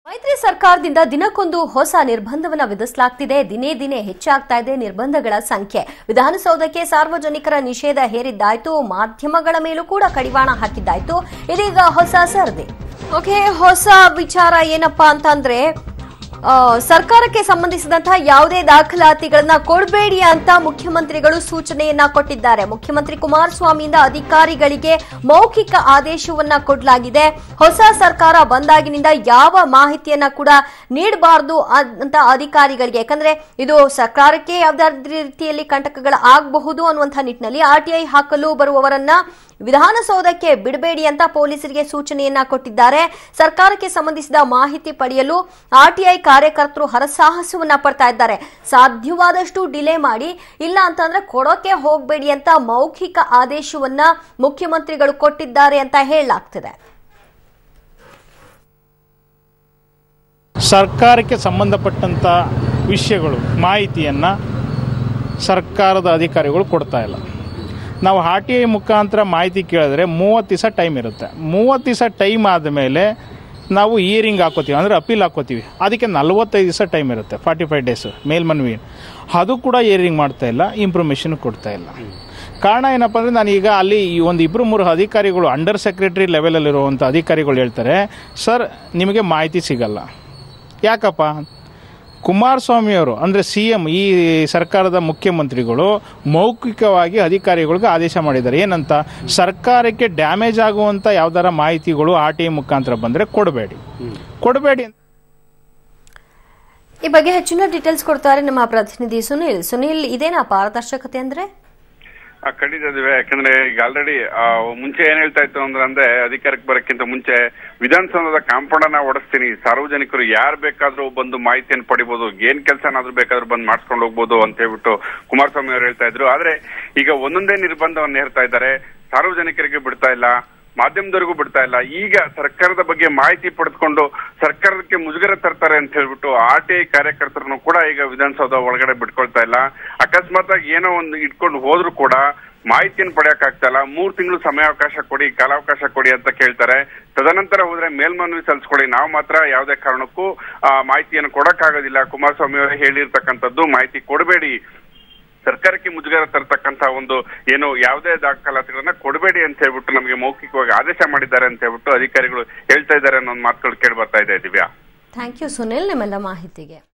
ಮೈತ್ರಿ ಸರ್ಕಾರದಿಂದ ದಿನಕ್ಕೊಂದು ಹೊಸ ನಿರ್ಬಂಧವನ್ನ ವಿಧಿಸಲಾಗ್ತಿದೆ ದಿನೇ ದಿನೇ ಹೆಚ್ಚಾಗ್ತಾ ಇದೆ ನಿರ್ಬಂಧಗಳ ಸಂಖ್ಯೆ ವಿಧಾನಸೌಧಕ್ಕೆ ಸಾರ್ವಜನಿಕರ ನಿಷೇಧ ಹೇರಿದ್ದಾಯ್ತು ಮಾಧ್ಯಮಗಳ ಮೇಲೂ ಕೂಡ ಕಡಿವಾಣ ಹಾಕಿದ್ದಾಯ್ತು ಇದೀಗ ಹೊಸ ಸರದಿ ಓಕೆ ಹೊಸ ವಿಚಾರ ಏನಪ್ಪಾ ಅಂತಂದ್ರೆ ಆ, ಸರ್ಕಾರಕ್ಕೆ ಸಂಬಂಧಿಸಿದಂತಹ ಯಾವುದೇ ದಾಖಲಾತಿಗಳನ್ನ ಕೊಡಬೇಡಿ ಅಂತ ಮುಖ್ಯಮಂತ್ರಿಗಳು ಸೂಚನೆಯನ್ನ ಕೊಟ್ಟಿದ್ದಾರೆ ಮುಖ್ಯಮಂತ್ರಿ ಕುಮಾರಸ್ವಾಮಿಯಿಂದ ಅಧಿಕಾರಿಗಳಿಗೆ ಮೌಖಿಕ ಆದೇಶವನ್ನ ಕೊಡಲಾಗಿದೆ ಹೊಸ ಸರ್ಕಾರ ಬಂದಾಗಿನಿಂದ ಯಾವ ಮಾಹಿತಿಯನ್ನ ಕೂಡ ನೀಡಬಾರದು ಅಂತ ಅಧಿಕಾರಿಗಳಿಗೆ ಯಾಕಂದ್ರೆ ಇದು ಸರ್ಕಾರಕ್ಕೆ ಯಾವ್ದಾದ್ರು ರೀತಿಯಲ್ಲಿ ಕಂಟಕಗಳ ಆಗಬಹುದು ಅನ್ನುವಂಥ ನಿಟ್ಟಿನಲ್ಲಿ ಆರ್ಟಿಐ ಹಾಕಲು ಬರುವವರನ್ನ ವಿಧಾನಸೌಧಕ್ಕೆ ಬಿಡಬೇಡಿ ಅಂತ ಪೊಲೀಸರಿಗೆ ಸೂಚನೆಯನ್ನ ಕೊಟ್ಟಿದ್ದಾರೆ ಸರ್ಕಾರಕ್ಕೆ ಸಂಬಂಧಿಸಿದ ಮಾಹಿತಿ ಪಡೆಯಲು ಆರ್ಟಿಐ ಕಾರ್ಯಕರ್ತರು ಹರಸಾಹಸವನ್ನ ಪಡ್ತಾ ಇದ್ದಾರೆ ಸಾಧ್ಯವಾದಷ್ಟು ಡಿಲೇ ಮಾಡಿ ಇಲ್ಲ ಅಂತಂದ್ರೆ ಕೊಡೋಕೆ ಹೋಗಬೇಡಿ ಅಂತ ಮೌಖಿಕ ಆದೇಶವನ್ನ ಮುಖ್ಯಮಂತ್ರಿಗಳು ಕೊಟ್ಟಿದ್ದಾರೆ ಅಂತ ಹೇಳಲಾಗ್ತಿದೆ ಸರ್ಕಾರಕ್ಕೆ ಸಂಬಂಧಪಟ್ಟಂಥ ವಿಷಯಗಳು ಮಾಹಿತಿಯನ್ನು ಸರ್ಕಾರದ ಅಧಿಕಾರಿಗಳು ಕೊಡ್ತಾ ಇಲ್ಲ ನಾವು ಆರ್ ಟಿ ಐ ಮುಖಾಂತರ ಮಾಹಿತಿ ಕೇಳಿದ್ರೆ ಮೂವತ್ತು ದಿವಸ ಟೈಮ್ ಇರುತ್ತೆ ಮೂವತ್ತು ದಿವಸ ಟೈಮ್ ಆದಮೇಲೆ ನಾವು ಇಯರಿಂಗ್ ಹಾಕೋತೀವಿ ಅಂದರೆ ಅಪೀಲ್ ಹಾಕೋತೀವಿ ಅದಕ್ಕೆ ನಲ್ವತ್ತೈದು ದಿವಸ ಟೈಮ್ ಇರುತ್ತೆ ಫಾರ್ಟಿ ಫೈವ್ ಡೇಸ್ ಮೇಲ್ಮನವಿ ಅದು ಕೂಡ ಇಯರಿಂಗ್ ಮಾಡ್ತಾ ಇಲ್ಲ ಇಂಪ್ರೂಮೇಷನ್ ಕೊಡ್ತಾ ಇಲ್ಲ ಕಾರಣ ಏನಪ್ಪ ಅಂದರೆ ನಾನು ಈಗ ಅಲ್ಲಿ ಈ ಒಂದು ಇಬ್ಬರು ಮೂರು ಅಧಿಕಾರಿಗಳು ಅಂಡರ್ ಸೆಕ್ರೆಟರಿ ಲೆವೆಲಲ್ಲಿರುವಂಥ ಅಧಿಕಾರಿಗಳು ಹೇಳ್ತಾರೆ ಸರ್ ನಿಮಗೆ ಮಾಹಿತಿ ಸಿಗಲ್ಲ ಯಾಕಪ್ಪ ಕುಮಾರಸ್ವಾಮಿಯವರು ಅಂದರೆ ಸಿ ಎಂ ಈ ಸರ್ಕಾರದ ಮುಖ್ಯಮಂತ್ರಿಗಳು ಮೌಖಿಕವಾಗಿ ಅಧಿಕಾರಿಗಳಿಗೆ ಆದೇಶ ಮಾಡಿದ್ದಾರೆ ಏನಂತ ಸರ್ಕಾರಕ್ಕೆ ಡ್ಯಾಮೇಜ್ ಆಗುವಂಥ ಯಾವ್ದಾರ ಮಾಹಿತಿಗಳು ಆರ್ ಟಿ ಐ ಮುಖಾಂತರ ಬಂದರೆ ಕೊಡಬೇಡಿ ಕೊಡಬೇಡಿ ಅಂತ ಈ ಬಗ್ಗೆ ಹೆಚ್ಚಿನ ಡೀಟೇಲ್ಸ್ ಕೊಡ್ತಾರೆ ನಮ್ಮ ಪ್ರತಿನಿಧಿ ಸುನಿಲ್ ಸುನಿಲ್ ಇದೇನಾ ಪಾರದರ್ಶಕತೆ ಅಂದ್ರೆ ಆ, ಖಂಡಿತ ದಿವ್ಯ ಯಾಕಂದ್ರೆ ಈಗ ಆಲ್ರೆಡಿ ಮುಂಚೆ ಏನ್ ಹೇಳ್ತಾ ಇತ್ತು ಅಂದ್ರೆ ಅಂದ್ರೆ ಅಧಿಕಾರಕ್ಕೆ ಬರೋಕ್ಕಿಂತ ಮುಂಚೆ ವಿಧಾನಸೌಧದ ಕಾಂಪೌಂಡ್ ಅನ್ನ ಓಡಿಸ್ತೀನಿ ಸಾರ್ವಜನಿಕರು ಯಾರು ಬೇಕಾದ್ರೂ ಬಂದು ಮಾಹಿತಿಯನ್ನು ಪಡಿಬಹುದು ಏನ್ ಕೆಲಸನಾದ್ರೂ ಬೇಕಾದ್ರೂ ಬಂದು ಮಾಡಿಸ್ಕೊಂಡು ಹೋಗ್ಬೋದು ಅಂತ ಹೇಳ್ಬಿಟ್ಟು ಕುಮಾರಸ್ವಾಮಿ ಅವರು ಹೇಳ್ತಾ ಇದ್ರು ಆದ್ರೆ ಈಗ ಒಂದೊಂದೇ ನಿರ್ಬಂಧವನ್ನು ಹೇರ್ತಾ ಇದ್ದಾರೆ ಸಾರ್ವಜನಿಕರಿಗೆ ಬಿಡ್ತಾ ಇಲ್ಲ ಮಾಧ್ಯಮದವರಿಗೂ ಬಿಡ್ತಾ ಇಲ್ಲ ಈಗ ಸರ್ಕಾರದ ಬಗ್ಗೆ ಮಾಹಿತಿ ಪಡೆದುಕೊಂಡು ಸರ್ಕಾರಕ್ಕೆ ಮುಜುಗರ ತರ್ತಾರೆ ಅಂತ ಹೇಳ್ಬಿಟ್ಟು ಆರ್ ಟಿ ಐ ಕಾರ್ಯಕರ್ತರನ್ನು ಕೂಡ ಈಗ ವಿಧಾನಸೌಧ ಒಳಗಡೆ ಬಿಟ್ಕೊಳ್ತಾ ಇಲ್ಲ ಅಕಸ್ಮಾತ್ ಆಗಿ ಏನೋ ಒಂದು ಇಟ್ಕೊಂಡು ಹೋದ್ರು ಕೂಡ ಮಾಹಿತಿಯನ್ನು ಪಡೆಯಕ್ಕಾಗ್ತಾ ಇಲ್ಲ ಮೂರ್ ತಿಂಗಳು ಸಮಯಾವಕಾಶ ಕೊಡಿ ಕಾಲಾವಕಾಶ ಕೊಡಿ ಅಂತ ಕೇಳ್ತಾರೆ ತದನಂತರ ಹೋದ್ರೆ ಮೇಲ್ಮನವಿ ಸಲ್ಲಿಸ್ಕೊಡಿ ನಾವು ಮಾತ್ರ ಯಾವುದೇ ಕಾರಣಕ್ಕೂ ಆ, ಮಾಹಿತಿಯನ್ನು ಕೊಡಕ್ಕಾಗೋದಿಲ್ಲ ಕುಮಾರಸ್ವಾಮಿ ಅವರೇ ಹೇಳಿರ್ತಕ್ಕಂಥದ್ದು ಮಾಹಿತಿ ಕೊಡಬೇಡಿ ಸರ್ಕಾರಕ್ಕೆ ಮುಜುಗರ ತರ್ತಕ್ಕಂತ ಒಂದು ಏನು ಯಾವುದೇ ದಾಖಲಾತಿಗಳನ್ನ ಕೊಡಬೇಡಿ ಅಂತ ಹೇಳ್ಬಿಟ್ಟು ನಮಗೆ ಮೌಖಿಕವಾಗಿ ಆದೇಶ ಮಾಡಿದ್ದಾರೆ ಅಂತ ಹೇಳ್ಬಿಟ್ಟು ಅಧಿಕಾರಿಗಳು ಹೇಳ್ತಾ ಇದ್ದಾರೆ ಅನ್ನೋ ಒಂದು ಮಾತುಗಳು ಕೇಳಿ ಬರ್ತಾ ಇದೆ ದಿವ್ಯಾ ಥ್ಯಾಂಕ್ ಯು ಸುನಿಲ್ ನಿಮ್ಮೆಲ್ಲ ಮಾಹಿತಿಗೆ